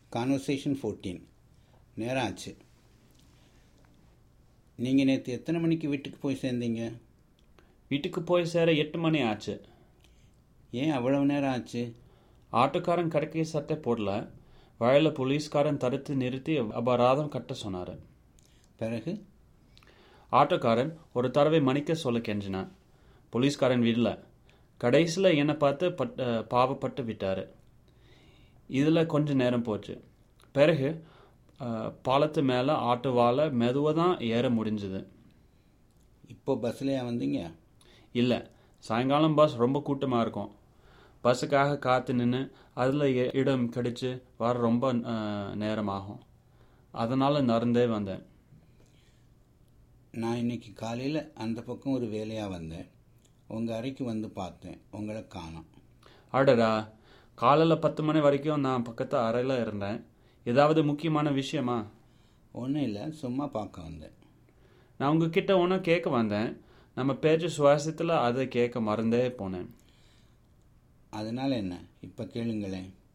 conversation fourteen நேரம் ஆச்சு நீங்கள் நேற்று எத்தனை மணிக்கு வீட்டுக்கு போய் சேர்ந்தீங்க வீட்டுக்கு போய் சேர எட்டு மணி ஆச்சு ஏன் அவ்வளவு நேரம் ஆச்சு ஆட்டோக்காரன் கடைக்கு சட்டை போடல வழியில் போலீஸ்காரன் தடுத்து நிறுத்தி அபராதம் கட்ட சொன்னார் பிறகு ஆட்டோக்காரன் ஒரு தடவை மணிக்க சொல்ல கெஞ்சினான் போலீஸ்காரன் விடல கடைசியில் என்னை பார்த்து பட் பாவப்பட்டு விட்டார் இதில் கொஞ்ச நேரம் போச்சு பிறகு அஹ், பாலத்து மேலே ஆட்டோவால் மெதுவாக தான் ஏற முடிஞ்சுது இப்போ பஸ்லையா வந்தீங்க இல்லை சாயங்காலம் பஸ் ரொம்ப கூட்டமாக இருக்கும் பஸ்ஸுக்காக காத்து நின்று அதில் இடம் கிடைச்சு வர ரொம்ப அஹ், நேரமாகும் அதனால் நடந்தே வந்தேன் நான் இன்னைக்கு காலையில் அந்த பக்கம் ஒரு வேலையாக வந்தேன் உங்கள் அறைக்கு வந்து பார்த்தேன் உங்களை காணோம் அடடா காலையில் பத்து மணி வரைக்கும் நான் பக்கத்து அறையில் இருந்தேன் ஏதாவது முக்கியமான விஷயமா ஒன்றும் இல்லை சும்மா பார்க்க வந்தேன் நான் உங்ககிட்ட ஒன்றும் கேட்க வந்தேன் நம்ம பேச்சு சுவாசத்தில் அதை கேட்க மறந்தே போனேன் அதனால் என்ன இப்போ கேளுங்களேன்